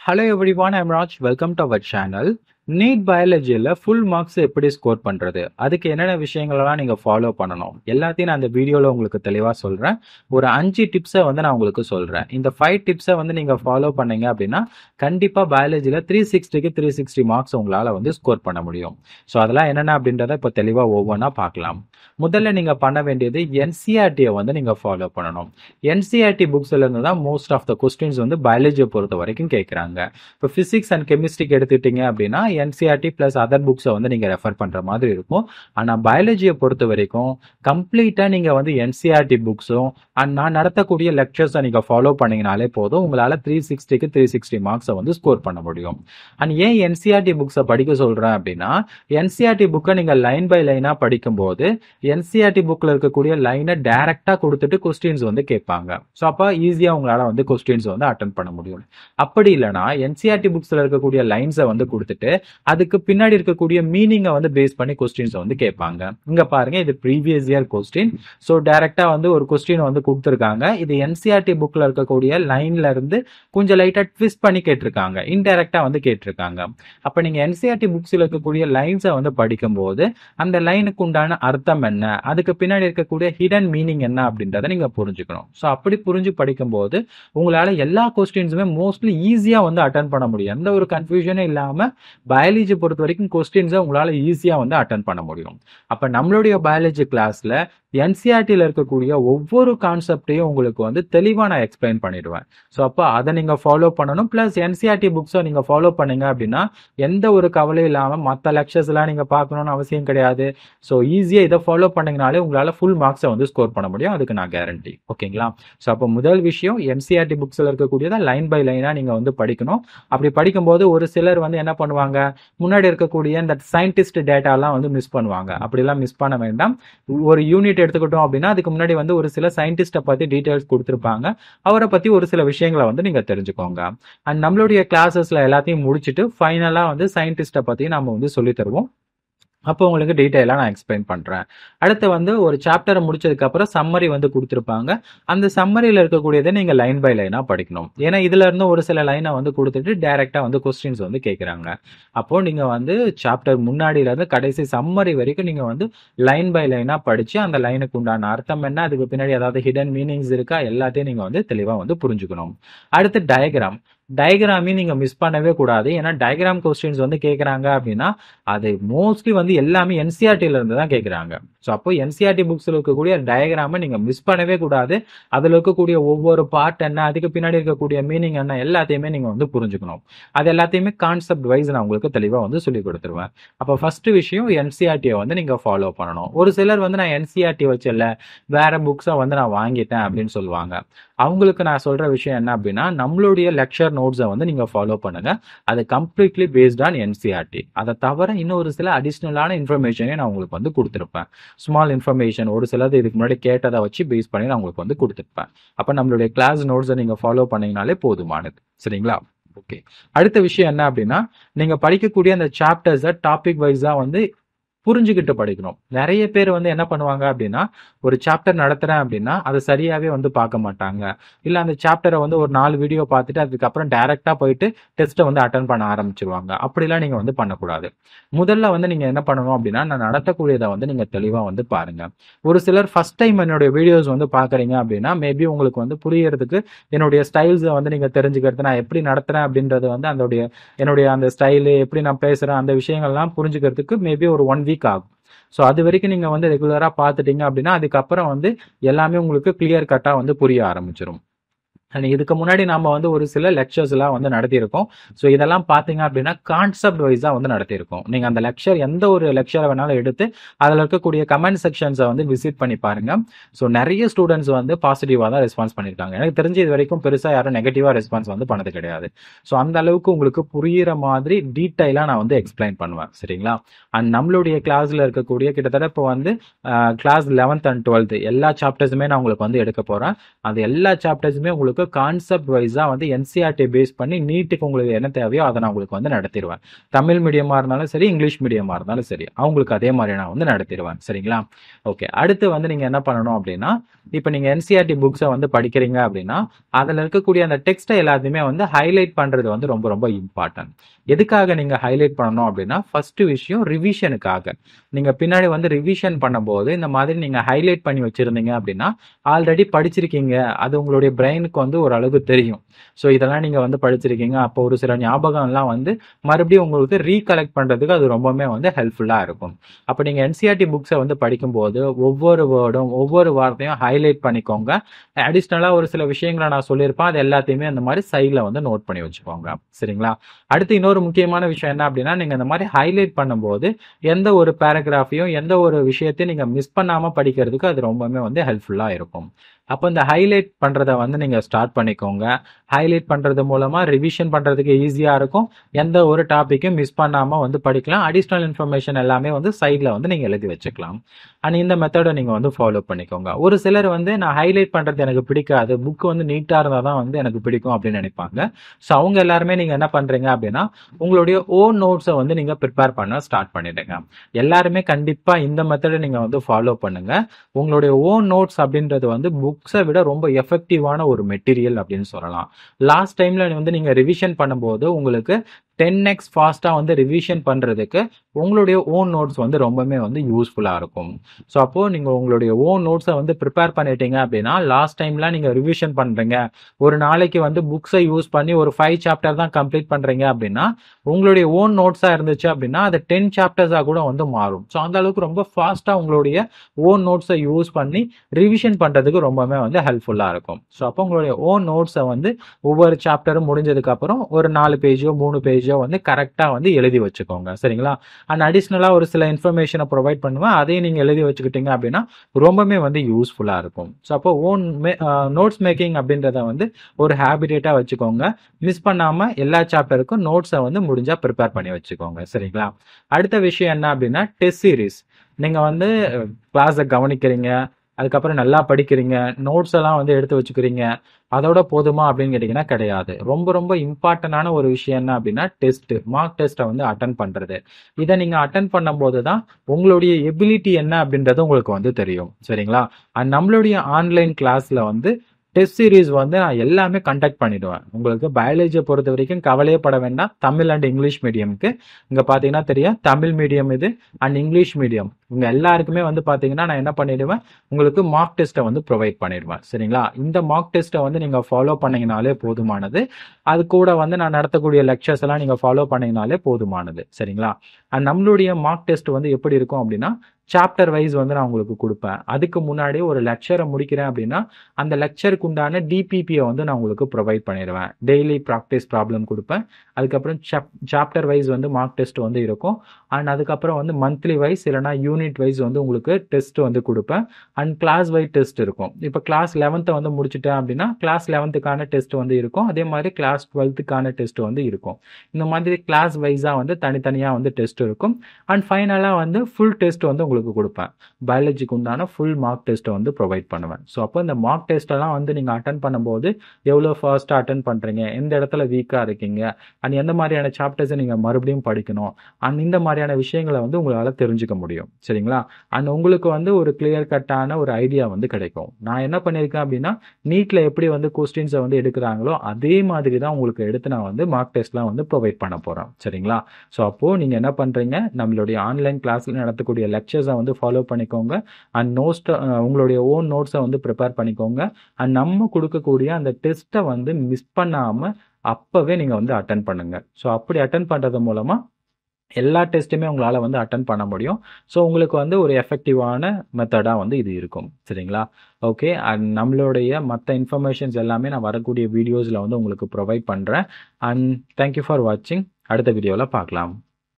Hello everyone, I'm Raj. Welcome to our channel. NEET பயாலஜியில் full marks எப்படி score பண்ணுறது அதுக்கு என்னென்ன விஷயங்களெல்லாம் நீங்கள் ஃபாலோ பண்ணணும் எல்லாத்தையும் நான் அந்த வீடியோவில் உங்களுக்கு தெளிவாக சொல்கிறேன் ஒரு அஞ்சு டிப்ஸை வந்து நான் உங்களுக்கு சொல்கிறேன் இந்த ஃபைவ் டிப்ஸை வந்து நீங்கள் ஃபாலோ பண்ணீங்க அப்படின்னா கண்டிப்பாக பயாலஜியில் த்ரீ சிக்ஸ்டிக்கு த்ரீ சிக்ஸ்டி மார்க்ஸ் உங்களால் வந்து ஸ்கோர் பண்ண முடியும் ஸோ அதெல்லாம் என்னென்ன அப்படின்றத இப்போ தெளிவாக ஒவ்வொன்றா பார்க்கலாம் முதல்ல நீங்கள் பண்ண வேண்டியது என்சிஆர்டியை வந்து நீங்கள் ஃபாலோ பண்ணணும் என்சிஆர்டி புக்ஸ்ல இருந்து தான் மோஸ்ட் ஆஃப் த கொஸ்டின்ஸ் வந்து பயாலஜியை பொறுத்த வரைக்கும் கேட்குறாங்க இப்போ ஃபிசிக்ஸ் அண்ட் கெமிஸ்ட்ரிக்கு எடுத்துக்கிட்டீங்க அப்படின்னா என்சிஆர்டி ப்ளஸ் அதர் புக்ஸை வந்து நீங்கள் ரெஃபர் பண்ணுற மாதிரி இருக்கும் ஆனால் பயாலஜியை பொறுத்த வரைக்கும் கம்ப்ளீட்டாக நீங்கள் வந்து என்சிஆர்டி புக்ஸும் அண்ட் நான் நடத்தக்கூடிய லெக்சர்ஸை நீங்கள் ஃபாலோ பண்ணீங்கனாலே போதும் உங்களால் த்ரீ சிக்ஸ்டிக்கு த்ரீ சிக்ஸ்டி மார்க்ஸை வந்து ஸ்கோர் பண்ண முடியும் அண்ட் ஏன் என்சிஆர்டி புக்ஸை படிக்க சொல்கிறேன் அப்படின்னா என்சிஆர்டி புக்கை நீங்கள் லைன் பை லைனாக படிக்கும்போது என்சிஆர்டி புக்கில் இருக்கக்கூடிய லைனை டைரெக்டாக கொடுத்துட்டு கொஸ்டின்ஸ் வந்து கேட்பாங்க ஸோ அப்போ ஈஸியாக உங்களால் வந்து கொஸ்டின்ஸ் வந்து அட்டன் பண்ண முடியும் அப்படி இல்லைனா என்சிஆர்டி புக்ஸில் இருக்கக்கூடிய லைன்ஸை வந்து கொடுத்துட்டு அதுக்கு பின்னாடி இருக்கக்கூடிய மீனிங்கை வந்து பேஸ் பண்ணி கொஸ்டின்ஸை வந்து கேட்பாங்க இங்கே பாருங்க இது ப்ரீவியஸ் இயர் கொஸ்டின் ஸோ டைரெக்டாக வந்து ஒரு கொஸ்டின் வந்து கொடுத்துருக்காங்க இது என்சிஆர்டி புக்கில் இருக்கக்கூடிய லைன்ல இருந்து கொஞ்சம் லைட்டாக ட்விஸ்ட் பண்ணி கேட்டிருக்காங்க இன்டெரக்டாக வந்து கேட்டிருக்காங்க அப்போ நீங்கள் என்சிஆர்டி புக்ஸில் இருக்கக்கூடிய லைன்ஸை வந்து படிக்கும்போது அந்த லைனுக்கு உண்டான அர்த்தம் என்ன அதுக்கு பின்னாடி இருக்கக்கூடிய ஹிடன் மீனிங் என்ன அப்படின்றத நீங்கள் புரிஞ்சுக்கணும் ஸோ அப்படி புரிஞ்சு படிக்கும்போது உங்களால் எல்லா கொஸ்டின்ஸுமே மோஸ்ட்லி ஈஸியாக வந்து அட்டன் பண்ண முடியும் எந்த ஒரு கன்ஃபியூஷனே இல்லாமல் பயாலஜி பொறுத்த வரைக்கும் கொஸ்டின்ஸை உங்களால் ஈஸியாக வந்து அட்டன் பண்ண முடியும் அப்போ நம்மளுடைய பயாலஜி கிளாஸில் என்சிஆர்டியில் இருக்கக்கூடிய ஒவ்வொரு கான்செப்டையும் உங்களுக்கு வந்து தெளிவாக நான் எக்ஸ்பிளைன் பண்ணிடுவேன் ஸோ அப்போ அதை நீங்கள் ஃபாலோ பண்ணணும் ப்ளஸ் என்சிஆர்டி புக்ஸை நீங்கள் ஃபாலோ பண்ணீங்க அப்படின்னா எந்த ஒரு கவலையும் இல்லாமல் மற்ற லெக்சர்ஸ்லாம் நீங்கள் பார்க்கணும்னு அவசியம் கிடையாது ஸோ ஈஸியாக இதை ஃபாலோ பண்ணீங்கனாலே உங்களால் ஃபுல் மார்க்ஸை வந்து ஸ்கோர் பண்ண முடியும் அதுக்கு நான் கேரண்டி ஓகேங்களா ஸோ அப்போ முதல் விஷயம் என்சிஆர்டி புக்ஸில் இருக்கக்கூடியதை லைன் பை லைனாக நீங்கள் வந்து படிக்கணும் அப்படி படிக்கும்போது ஒரு சிலர் வந்து என்ன பண்ணுவாங்க முன்னாடி இருக்கக்கூடிய இந்த சயின்டிஸ்ட் டேட்டாலாம் வந்து மிஸ் பண்ணுவாங்க அப்படிலாம் மிஸ் பண்ண வேண்டாம் ஒரு யூனிட் எடுத்துக்கிட்டோம் அப்படின்னா அதுக்கு முன்னாடி வந்து ஒரு சில சயின்டிஸ்ட்டை பற்றி டீட்டெயில்ஸ் கொடுத்துருப்பாங்க அவரை பற்றி ஒரு சில விஷயங்களை வந்து நீங்கள் தெரிஞ்சுக்கோங்க அண்ட் நம்மளுடைய கிளாஸஸில் எல்லாத்தையும் முடிச்சுட்டு ஃபைனலாக வந்து சயின்டிஸ்ட்டை பற்றி நம்ம வந்து சொல்லித் தருவோம் அப்போ உங்களுக்கு டீட்டெயிலாக நான் எக்ஸ்பிளைன் பண்ணுறேன் அடுத்து வந்து ஒரு சாப்டரை முடிச்சதுக்கப்புறம் சம்மரி வந்து கொடுத்துருப்பாங்க அந்த சம்மரியில் இருக்கக்கூடியதை நீங்கள் லைன் பை லைனாக படிக்கணும் ஏன்னா இதுல இருந்து ஒரு சில லைனை வந்து கொடுத்துட்டு டைரெக்டாக வந்து கொஸ்டின்ஸ் வந்து கேட்குறாங்க அப்போது நீங்கள் வந்து சாப்டர் முன்னாடியிலேருந்து கடைசி சம்மரி வரைக்கும் நீங்கள் வந்து லைன் பை லைனாக படித்து அந்த லைனுக்கு உண்டான அர்த்தம் என்ன அதுக்கு பின்னாடி ஏதாவது ஹிடன் மீனிங்ஸ் இருக்கா எல்லாத்தையும் நீங்கள் வந்து தெளிவாக வந்து புரிஞ்சுக்கணும் அடுத்து டயக்ராம் டயக்ராமையும் நீங்கள் மிஸ் பண்ணவே கூடாது ஏன்னா டயக்ராம் கொஸ்டின்ஸ் வந்து கேட்குறாங்க அப்படின்னா அது மோஸ்ட்லி வந்து எல்லாமே என்சிஆர்டில இருந்து தான் கேட்குறாங்க ஸோ அப்போ என்சிஆர்டி புக்ஸில் இருக்கக்கூடிய டயக்ராமை நீங்கள் மிஸ் பண்ணவே கூடாது அதில் இருக்கக்கூடிய ஒவ்வொரு பார்ட் என்ன அதுக்கு பின்னாடி இருக்கக்கூடிய மீனிங் என்ன எல்லாத்தையுமே நீங்கள் வந்து புரிஞ்சுக்கணும் அது எல்லாத்தையுமே கான்செப்ட் வைஸ் நான் உங்களுக்கு தெளிவாக வந்து சொல்லி கொடுத்துருவேன் அப்போ ஃபர்ஸ்ட் விஷயம் என்சிஆர்டியை வந்து நீங்கள் ஃபாலோ பண்ணணும் ஒரு சிலர் வந்து நான் என்சிஆர்டி வச்சல வேற புக்ஸை வந்து நான் வாங்கிட்டேன் அப்படின்னு சொல்லுவாங்க அவங்களுக்கு நான் சொல்ற விஷயம் என்ன அப்படின்னா நம்மளுடைய லெக்சர் நோட்ஸை வந்து நீங்க ஃபாலோ பண்ணுங்க அது கம்ப்ளீட்லி பேஸ்ட் ஆன் என்சிஆர்டி அதை தவிர இன்னும் ஒரு சில அடிஷ்னலான இன்ஃபர்மேஷனே நான் உங்களுக்கு வந்து கொடுத்துருப்பேன் ஸ்மால் இன்ஃபர்மேஷன் ஒரு சிலது இதுக்கு முன்னாடி கேட்டதை வச்சு பேஸ் பண்ணி நான் உங்களுக்கு வந்து கொடுத்துருப்பேன் அப்போ நம்மளுடைய கிளாஸ் நோட்ஸை நீங்க ஃபாலோ பண்ணீங்கனாலே போதுமானது சரிங்களா ஓகே அடுத்த விஷயம் என்ன அப்படின்னா நீங்க படிக்கக்கூடிய அந்த சாப்டர்ஸை டாபிக் வைஸா வந்து புரிஞ்சுக்கிட்டு படிக்கணும் நிறைய பேர் வந்து என்ன பண்ணுவாங்க அப்படின்னா ஒரு சாப்டர் நடத்துறேன் அப்படின்னா அதை சரியாவே வந்து பார்க்க மாட்டாங்க இல்லை அந்த சாப்டரை வந்து ஒரு நாலு வீடியோ பார்த்துட்டு அதுக்கப்புறம் டைரெக்டாக போயிட்டு டெஸ்ட்டை வந்து அட்டன் பண்ண ஆரம்பிச்சிருவாங்க அப்படிலாம் நீங்கள் வந்து பண்ணக்கூடாது முதல்ல வந்து நீங்கள் என்ன பண்ணணும் அப்படின்னா நான் நடத்தக்கூடியதை வந்து நீங்கள் தெளிவாக வந்து பாருங்க ஒரு சிலர் ஃபர்ஸ்ட் டைம் என்னுடைய வீடியோஸ் வந்து பார்க்குறீங்க அப்படின்னா மேபி உங்களுக்கு வந்து புரியறதுக்கு என்னுடைய ஸ்டைல்ஸை வந்து நீங்கள் தெரிஞ்சுக்கிறது நான் எப்படி நடத்துகிறேன் அப்படின்றது வந்து அதோடைய என்னுடைய அந்த ஸ்டைலு எப்படி நான் பேசுகிறேன் அந்த விஷயங்கள்லாம் புரிஞ்சுக்கிறதுக்கு மேபி ஒரு ஒன் வீக் ஆகும் ஸோ அது வரைக்கும் நீங்கள் வந்து ரெகுலராக பார்த்துட்டீங்க அப்படின்னா அதுக்கப்புறம் வந்து எல்லாமே உங்களுக்கு கிளியர் கட்டாக வந்து புரிய ஆரம்பிச்சிடும் அண்ட் இதுக்கு முன்னாடி நம்ம வந்து ஒரு சில லெக்சர்ஸ்லாம் வந்து நடத்தியிருக்கோம் ஸோ இதெல்லாம் பார்த்தீங்க அப்படின்னா கான்செப்ட் வைஸாக வந்து நடத்தியிருக்கோம் நீங்கள் அந்த லெக்சர் எந்த ஒரு லெக்சரை வேணாலும் எடுத்து அதில் இருக்கக்கூடிய கமெண்ட் செக்ஷன்ஸை வந்து விசிட் பண்ணி பாருங்க ஸோ நிறைய ஸ்டூடெண்ட்ஸ் வந்து பாசிட்டிவாக தான் ரெஸ்பான்ஸ் பண்ணியிருக்காங்க எனக்கு தெரிஞ்சு இது வரைக்கும் பெருசாக யாரும் நெகட்டிவாக ரெஸ்பான்ஸ் வந்து பண்ணது கிடையாது ஸோ அந்த அளவுக்கு உங்களுக்கு புரியிற மாதிரி டீட்டெயிலாக நான் வந்து எக்ஸ்பிளைன் பண்ணுவேன் சரிங்களா அண்ட் நம்மளுடைய கிளாஸில் இருக்கக்கூடிய கிட்டத்தட்ட இப்போ வந்து கிளாஸ் லெவன்த் அண்ட் டுவெல்த் எல்லா சாப்டர்ஸுமே நான் உங்களுக்கு வந்து எடுக்க போகிறேன் அது எல்லா சாப்டர்ஸுமே உங்களுக்கு உங்களுக்கு கான்செப்ட் வைஸாக வந்து என்சிஆர்டி பேஸ் பண்ணி நீட்டுக்கு உங்களுக்கு என்ன தேவையோ அதை நான் உங்களுக்கு வந்து நடத்திடுவேன் தமிழ் மீடியமாக இருந்தாலும் சரி இங்கிலீஷ் மீடியமாக இருந்தாலும் சரி அவங்களுக்கு அதே மாதிரி நான் வந்து நடத்திடுவேன் சரிங்களா ஓகே அடுத்து வந்து நீங்கள் என்ன பண்ணணும் அப்படின்னா இப்போ நீங்கள் என்சிஆர்டி புக்ஸை வந்து படிக்கிறீங்க அப்படின்னா அதில் இருக்கக்கூடிய அந்த டெக்ஸ்ட்டை எல்லாத்தையுமே வந்து ஹைலைட் பண்ணுறது வந்து ரொம்ப ரொம்ப இம்பார்ட்டன்ட் எதுக்காக நீங்கள் ஹைலைட் பண்ணணும் அப்படின்னா ஃபர்ஸ்ட் விஷயம் ரிவிஷனுக்காக நீங்கள் பின்னாடி வந்து ரிவிஷன் பண்ணும்போது இந்த மாதிரி நீங்கள் ஹைலைட் பண்ணி வச்சுருந்தீங்க அப்படின்னா ஆல்ரெடி படிச்சிருக்கீங்க அது உங்களுடைய பிரெயினுக்கு வந்து ஓரளவுக்கு தெரியும் ஸோ இதெல்லாம் நீங்கள் வந்து படிச்சிருக்கீங்க அப்போ ஒரு சில ஞாபகம்லாம் வந்து மறுபடியும் உங்களுக்கு ரீகலெக்ட் பண்ணுறதுக்கு அது ரொம்பவுமே வந்து ஹெல்ப்ஃபுல்லாக இருக்கும் அப்போ நீங்கள் என்சிஆர்டி புக்ஸை வந்து படிக்கும்போது ஒவ்வொரு வேர்டும் ஒவ்வொரு வார்த்தையும் ஹைலைட் பண்ணிக்கோங்க அடிஷ்னலாக ஒரு சில விஷயங்களை நான் சொல்லியிருப்பேன் அது எல்லாத்தையுமே அந்த மாதிரி சைடில் வந்து நோட் பண்ணி வச்சுக்கோங்க சரிங்களா அடுத்து இன்னொரு முக்கியமான விஷயம் என்ன அப்படின்னா நீங்கள் இந்த மாதிரி ஹைலைட் பண்ணும்போது எந்த ஒரு பேராகிராஃபையும் எந்த ஒரு விஷயத்தையும் நீங்கள் மிஸ் பண்ணாமல் படிக்கிறதுக்கு அது ரொம்பவுமே வந்து ஹெல்ப்ஃபுல்லாக இருக்கும் அப்போ இந்த ஹைலைட் பண்ணுறத வந்து நீங்கள் ஸ்டார்ட் பண்ணிக்கோங்க ஹைலைட் பண்ணுறது மூலமாக ரிவிஷன் பண்ணுறதுக்கு ஈஸியாக இருக்கும் எந்த ஒரு டாப்பிக்கும் மிஸ் பண்ணாமல் வந்து படிக்கலாம் அடிஷ்னல் இன்ஃபர்மேஷன் எல்லாமே வந்து சைடில் வந்து நீங்கள் எழுதி வச்சுக்கலாம் அண்ட் இந்த மெத்தடை நீங்கள் வந்து ஃபாலோ பண்ணிக்கோங்க ஒரு சிலர் வந்து நான் ஹைலைட் பண்ணுறது எனக்கு பிடிக்காது புக் வந்து நீட்டாக இருந்தால் தான் வந்து எனக்கு பிடிக்கும் அப்படின்னு நினைப்பாங்க ஸோ அவங்க எல்லாருமே நீங்கள் என்ன பண்ணுறீங்க அப்படின்னா உங்களுடைய ஓன் நோட்ஸை வந்து நீங்கள் ப்ரிப்பேர் பண்ண ஸ்டார்ட் பண்ணிடுங்க எல்லாருமே கண்டிப்பாக இந்த மெத்தடை நீங்கள் வந்து ஃபாலோ பண்ணுங்க உங்களுடைய ஓன் நோட்ஸ் அப்படின்றது வந்து புக்ஸை விட ரொம்ப எஃபெக்டிவான ஒரு மெட்டீரியல் அப்படின்னு சொல்லலாம் லாஸ்ட் டைம்ல வந்து நீங்கள் ரிவிஷன் பண்ணும்போது உங்களுக்கு டென் எக்ஸ் ஃபாஸ்ட்டாக வந்து ரிவிஷன் பண்ணுறதுக்கு உங்களுடைய ஓன் நோட்ஸ் வந்து ரொம்பவே வந்து யூஸ்ஃபுல்லாக இருக்கும் ஸோ அப்போது நீங்கள் உங்களுடைய ஓன் நோட்ஸை வந்து ப்ரிப்பேர் பண்ணிட்டீங்க அப்படின்னா லாஸ்ட் டைம்லாம் நீங்கள் ரிவிஷன் பண்ணுறீங்க ஒரு நாளைக்கு வந்து புக்ஸை யூஸ் பண்ணி ஒரு ஃபைவ் சாப்டர் தான் கம்ப்ளீட் பண்ணுறீங்க அப்படின்னா உங்களுடைய ஓன் நோட்ஸாக இருந்துச்சு அப்படின்னா அது டென் சாப்டர்ஸாக கூட வந்து மாறும் ஸோ அந்த அளவுக்கு ரொம்ப ஃபாஸ்ட்டாக உங்களுடைய ஓன் நோட்ஸை யூஸ் பண்ணி ரிவிஷன் பண்ணுறதுக்கு ரொம்பவே வந்து ஹெல்ப்ஃபுல்லாக இருக்கும் ஸோ அப்போ உங்களுடைய ஓன் நோட்ஸை வந்து ஒவ்வொரு சாப்டரும் முடிஞ்சதுக்கப்புறம் ஒரு நாலு பேஜோ மூணு பேஜோ வந்து கரெக்டாக வந்து எழுதி வச்சுக்கோங்க சரிங்களா அண்ட் அடிஷ்னலாக ஒரு சில இன்ஃபர்மேஷனை ப்ரொவைட் பண்ணுவேன் அதையும் நீங்கள் எழுதி வச்சுக்கிட்டீங்க அப்படின்னா ரொம்பவே வந்து யூஸ்ஃபுல்லாக இருக்கும் ஸோ அப்போ ஓன் மே நோட்ஸ் மேக்கிங் அப்படின்றத வந்து ஒரு ஹேபிடேட்டாக வச்சுக்கோங்க மிஸ் பண்ணாமல் எல்லா சாப்டருக்கும் நோட்ஸை வந்து முடிஞ்சால் ப்ரிப்பேர் பண்ணி வச்சுக்கோங்க சரிங்களா அடுத்த விஷயம் என்ன அப்படின்னா டெஸ்ட் சீரிஸ் நீங்கள் வந்து கிளாஸை கவனிக்கிறீங்க அதுக்கப்புறம் நல்லா படிக்கிறீங்க நோட்ஸ் எல்லாம் வந்து எடுத்து வச்சுக்கிறீங்க அதோட போதுமா அப்படின்னு கேட்டிங்கன்னா கிடையாது ரொம்ப ரொம்ப இம்பார்ட்டண்டான ஒரு விஷயம் என்ன அப்படின்னா டெஸ்ட் மார்க் டெஸ்ட்டை வந்து அட்டன் பண்ணுறது இதை நீங்கள் அட்டன் பண்ணும்போது தான் உங்களுடைய எபிலிட்டி என்ன அப்படின்றது உங்களுக்கு வந்து தெரியும் சரிங்களா அண்ட் நம்மளுடைய ஆன்லைன் கிளாஸில் வந்து டெஸ்ட் சீரீஸ் வந்து நான் எல்லாமே கண்டக்ட் பண்ணிடுவேன் உங்களுக்கு பயாலஜியை பொறுத்த வரைக்கும் கவலையே பட வேண்டாம் தமிழ் அண்ட் இங்கிலீஷ் மீடியம்க்கு இங்கே பார்த்தீங்கன்னா தெரியும் தமிழ் மீடியம் இது அண்ட் இங்கிலீஷ் மீடியம் இவங்க எல்லாருக்குமே வந்து பார்த்தீங்கன்னா நான் என்ன பண்ணிடுவேன் உங்களுக்கு மார்க் டெஸ்ட்டை வந்து ப்ரொவைட் பண்ணிடுவேன் சரிங்களா இந்த மார்க் டெஸ்ட்டை வந்து நீங்கள் ஃபாலோ பண்ணீங்கனாலே போதுமானது அது கூட வந்து நான் நடத்தக்கூடிய லெக்சர்ஸ் எல்லாம் நீங்கள் ஃபாலோ பண்ணீங்கனாலே போதுமானது சரிங்களா அண்ட் நம்மளுடைய மார்க் டெஸ்ட் வந்து எப்படி இருக்கும் அப்படின்னா சாப்டர் வைஸ் வந்து நான் உங்களுக்கு கொடுப்பேன் அதுக்கு முன்னாடி ஒரு லெக்சரை முடிக்கிறேன் அப்படின்னா அந்த லெக்சருக்கு உண்டான டிபிபியை வந்து நான் உங்களுக்கு ப்ரொவைட் பண்ணிடுவேன் டெய்லி ப்ராக்டிஸ் ப்ராப்ளம் கொடுப்பேன் அதுக்கப்புறம் சாப்டர் வைஸ் வந்து மார்க் டெஸ்ட் வந்து இருக்கும் அண்ட் அதுக்கப்புறம் வந்து மந்த்லி வைஸ் இல்லைனா யூனிட் வைஸ் வந்து உங்களுக்கு டெஸ்ட் வந்து கொடுப்பேன் அண்ட் கிளாஸ் வைஸ் டெஸ்ட் இருக்கும் இப்போ கிளாஸ் லெவன்த்தை வந்து முடிச்சுட்டேன் அப்படின்னா கிளாஸ் லெவன்த்துக்கான டெஸ்ட் வந்து இருக்கும் அதே மாதிரி கிளாஸ் டுவெல்த்துக்கான டெஸ்ட் வந்து இருக்கும் இந்த மாதிரி கிளாஸ் வைஸாக வந்து தனித்தனியாக வந்து டெஸ்ட் இருக்கும் அண்ட் ஃபைனலாக வந்து ஃபுல் டெஸ்ட் வந்து உங்களுக்கு கொடுப்பேன் பயாலஜிக்கு உண்டான ஃபுல் மார்க் டெஸ்ட்டை வந்து ப்ரொவைட் பண்ணுவேன் ஸோ அப்போ இந்த மார்க் டெஸ்ட்டெல்லாம் வந்து நீங்கள் அட்டன் பண்ணும்போது எவ்வளோ ஃபாஸ்ட்டாக அட்டன் பண்ணுறீங்க எந்த இடத்துல வீக்காக இருக்கீங்க அண்ட் எந்த மாதிரியான சாப்டர்ஸை நீங்கள் மறுபடியும் படிக்கணும் அண்ட் இந்த மாதிரியான விஷயங்களை வந்து உங்களால் தெரிஞ்சுக்க முடியும் சரிங்களா அண்ட் உங்களுக்கு வந்து ஒரு கிளியர் கட்டான ஒரு ஐடியா வந்து கிடைக்கும் நான் என்ன பண்ணியிருக்கேன் அப்படின்னா நீட்டில் எப்படி வந்து கொஸ்டின்ஸை வந்து எடுக்கிறாங்களோ அதே மாதிரி தான் உங்களுக்கு எடுத்து நான் வந்து மார்க் டெஸ்ட்லாம் வந்து ப்ரொவைட் பண்ண போகிறேன் சரிங்களா ஸோ அப்போது நீங்கள் என்ன பண்ணுறீங்க நம்மளுடைய ஆன்லைன் கிளாஸில் நடத்தக்கூடிய லெக்சர்ஸை வந்து ஃபாலோ பண்ணிக்கோங்க அண்ட் நோட்ஸ் உங்களுடைய ஓன் நோட்ஸை வந்து ப்ரிப்பேர் பண்ணிக்கோங்க அண்ட் நம்ம கொடுக்கக்கூடிய அந்த டெஸ்ட்டை வந்து மிஸ் பண்ணாமல் அப்போவே நீங்கள் வந்து அட்டன் பண்ணுங்க ஸோ அப்படி அட்டன் பண்ணுறது மூலமாக எல்லா டெஸ்ட்டுமே உங்களால் வந்து அட்டன் பண்ண முடியும் ஸோ உங்களுக்கு வந்து ஒரு எஃபெக்டிவான மெத்தடாக வந்து இது இருக்கும் சரிங்களா ஓகே அண்ட் நம்மளுடைய மற்ற இன்ஃபர்மேஷன்ஸ் எல்லாமே நான் வரக்கூடிய வீடியோஸில் வந்து உங்களுக்கு ப்ரொவைட் பண்ணுறேன் அண்ட் தேங்க்யூ ஃபார் வாட்சிங் அடுத்த வீடியோவில் பார்க்கலாம்